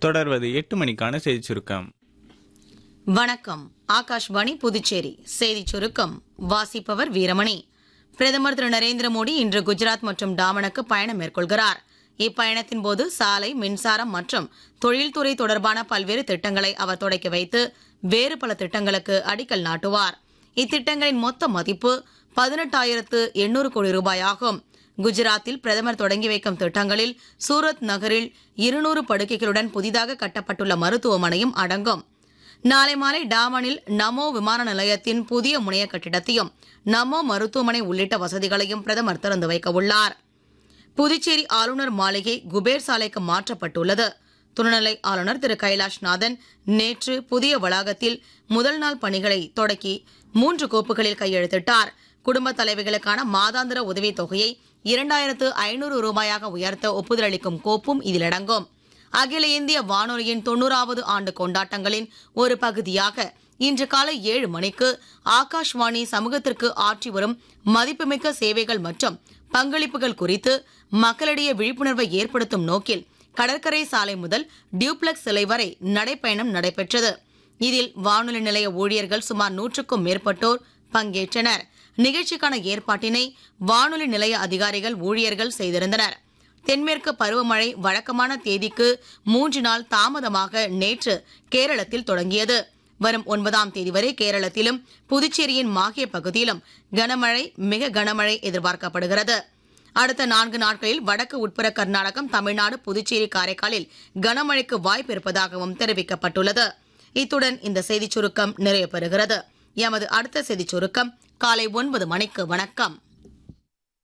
தொடர்வது எட்டு மணிக்கான செய்திச் சுருக்கம் வணக்கம் ஆகாஷ்வாணி புதுச்சேரி செய்திச் சுருக்கம் வாசிப்பவர் வீரமணி பிரதமர் திரு நரேந்திர மோடி இன்று குஜராத் மற்றும் டாமனுக்கு பயணம் மேற்கொள்கிறார் இப்பயணத்தின் போது சாலை மின்சாரம் மற்றும் தொழில்துறை தொடர்பான பல்வேறு திட்டங்களை அவர் தொடக்கி வைத்து வேறு பல திட்டங்களுக்கு அடிக்கல் நாட்டுவார் இத்திட்டங்களின் மொத்த மதிப்பு பதினெட்டாயிரத்து எண்ணூறு கோடி ரூபாய் ஆகும் குஜராத்தில் பிரதமர் தொடங்கி வைக்கும் திட்டங்களில் சூரத் நகரில் இருநூறு படுக்கைகளுடன் புதிதாக கட்டப்பட்டுள்ள மருத்துவமனையும் அடங்கும் நாளை மாலை டாமனில் நமோ விமான நிலையத்தின் புதிய முனைய கட்டிடத்தையும் நமோ மருத்துவமனை உள்ளிட்ட வசதிகளையும் பிரதமர் திறந்து வைக்க உள்ளார் புதுச்சேரி ஆளுநர் மாளிகை குபேர் சாலைக்கு மாற்றப்பட்டுள்ளது துணைநிலை ஆளுநர் திரு கைலாஷ்நாதன் நேற்று புதிய வளாகத்தில் முதல் நாள் பணிகளை தொடக்கி மூன்று கோப்புகளில் கையெழுத்திட்டார் குடும்ப தலைவிகளுக்கான மாதாந்திர உதவித் தொகையை இரண்டாயிரத்து ஐநூறு ரூபாயாக உயர்த்த ஒப்புதல் அளிக்கும் கோப்பும் இதில் அடங்கும் அகில இந்திய வானொலியின் தொண்ணூறாவது ஆண்டு கொண்டாட்டங்களின் ஒரு பகுதியாக இன்று காலை ஏழு மணிக்கு ஆகாஷ்வாணி சமூகத்திற்கு ஆற்றி வரும் மதிப்புமிக்க சேவைகள் மற்றும் பங்களிப்புகள் குறித்து மக்களிடையே விழிப்புணர்வை ஏற்படுத்தும் நோக்கில் கடற்கரை சாலை முதல் டியூப்ளெக்ஸ் சிலை வரை நடைப்பயணம் நடைபெற்றது இதில் வானொலி நிலைய ஊழியர்கள் சுமார் நூற்றுக்கும் மேற்பட்டோர் பங்கேற்றனர் நிகழ்ச்சிக்கான ஏற்பாட்டினை வானொலி நிலைய அதிகாரிகள் ஊழியர்கள் செய்திருந்தனர் தென்மேற்கு பருவமழை வழக்கமான தேதிக்கு மூன்று நாள் தாமதமாக நேற்று கேரளத்தில் தொடங்கியது வரும் ஒன்பதாம் தேதி வரை கேரளத்திலும் புதுச்சேரியின் மாஹே பகுதியிலும் கனமழை மிக கனமழை எதிர்பார்க்கப்படுகிறது அடுத்த நான்கு நாட்களில் வடக்கு உட்புற கர்நாடகம் தமிழ்நாடு புதுச்சேரி காரைக்காலில் கனமழைக்கு வாய்ப்பு இருப்பதாகவும் தெரிவிக்கப்பட்டுள்ளது இத்துடன் இந்த செய்திச் சுருக்கம் நிறைவு பெறுகிறது எமது அடுத்த செய்திச் சுருக்கம் காலை ஒன்பது மணிக்கு வணக்கம்